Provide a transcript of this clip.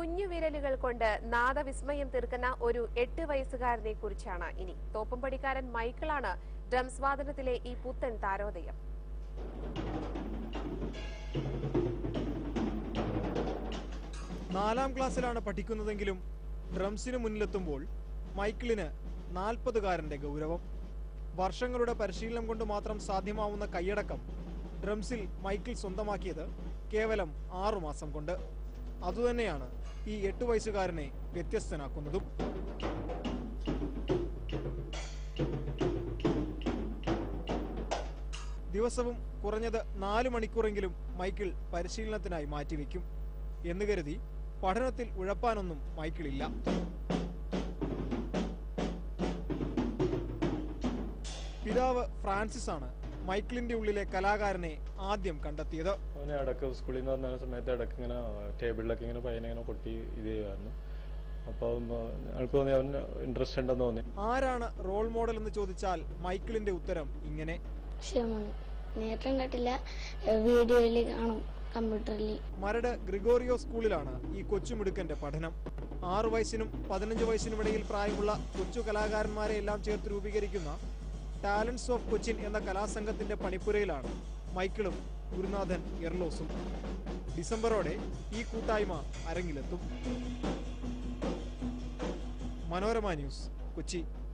കുഞ്ഞു വിരലുകൾ കൊണ്ട് നാദവിസ്മയം തീർക്കുന്ന ഒരു എട്ട് വയസ്സുകാരനെ കുറിച്ചാണ് ഇനി തോപ്പുംപടിക്കാരൻ മൈക്കിളാണ് ഡ്രംസ് വാദനത്തിലെ ഈ പുത്തൻ താരോദയം നാലാം ക്ലാസ്സിലാണ് പഠിക്കുന്നതെങ്കിലും ഡ്രംസിന് മുന്നിലെത്തുമ്പോൾ മൈക്കിളിന് നാൽപ്പതുകാരന്റെ ഗൗരവം വർഷങ്ങളുടെ പരിശീലനം കൊണ്ട് മാത്രം സാധ്യമാവുന്ന കൈയടക്കം ഡ്രംസിൽ മൈക്കിൾ സ്വന്തമാക്കിയത് കേവലം ആറുമാസം കൊണ്ട് അതുതന്നെയാണ് ഈ എട്ടു വയസ്സുകാരനെ വ്യത്യസ്തനാക്കുന്നതും ദിവസവും കുറഞ്ഞത് നാല് മണിക്കൂറെങ്കിലും മൈക്കിൾ പരിശീലനത്തിനായി മാറ്റിവെക്കും എന്ന് കരുതി പഠനത്തിൽ ഉഴപ്പാനൊന്നും മൈക്കിളില്ല പിതാവ് ഫ്രാൻസിസ് ആണ് മൈക്കിളിന്റെ ഉള്ളിലെ കലാകാരനെ ആദ്യം കണ്ടെത്തിയത് അവനെ ഇടക്ക് സ്കൂളിൽ നിന്ന് വന്ന സമയത്ത് ഇടക്ക് ഇങ്ങനെ ടേബിളിലൊക്കെ ഇങ്ങനെ പയ്യനെ ഇങ്ങനെ കൊട്ടി ഇത് ചെയ്യുമായിരുന്നു അപ്പോൾ ഞങ്ങൾക്ക് തോന്നി അവന് ഇൻട്രസ്റ്റ് ഉണ്ടെന്ന് തോന്നി ആരാണ് റോൾ മോഡൽ എന്ന് ചോദിച്ചാൽ മൈക്കിളിന്റെ ഉത്തരം ഇങ്ങനെ ക്ഷമമാണ് നേരിട്ട് കണ്ടിട്ടില്ല വീഡിയോയിൽ കാണും കമ്പ്യൂട്ടറിൽ മരട് ഗ്രിഗോറിയോ സ്കൂളിലാണ് ഈ കൊച്ചുമിടുക്കന്റെ പഠനം ആറു വയസ്സിനും പതിനഞ്ച് വയസ്സിനും ഇടയിൽ പ്രായമുള്ള കൊച്ചു കലാകാരന്മാരെ എല്ലാം ചേർത്ത് രൂപീകരിക്കുന്ന ടാലൻസ് ഓഫ് കൊച്ചിൻ എന്ന കലാസംഘത്തിന്റെ പണിപ്പുരയിലാണ് മൈക്കിളും ഗുരുനാഥൻ എർലോസും ഡിസംബറോടെ ഈ കൂട്ടായ്മ അരങ്ങിലെത്തും മനോരമ ന്യൂസ് കൊച്ചി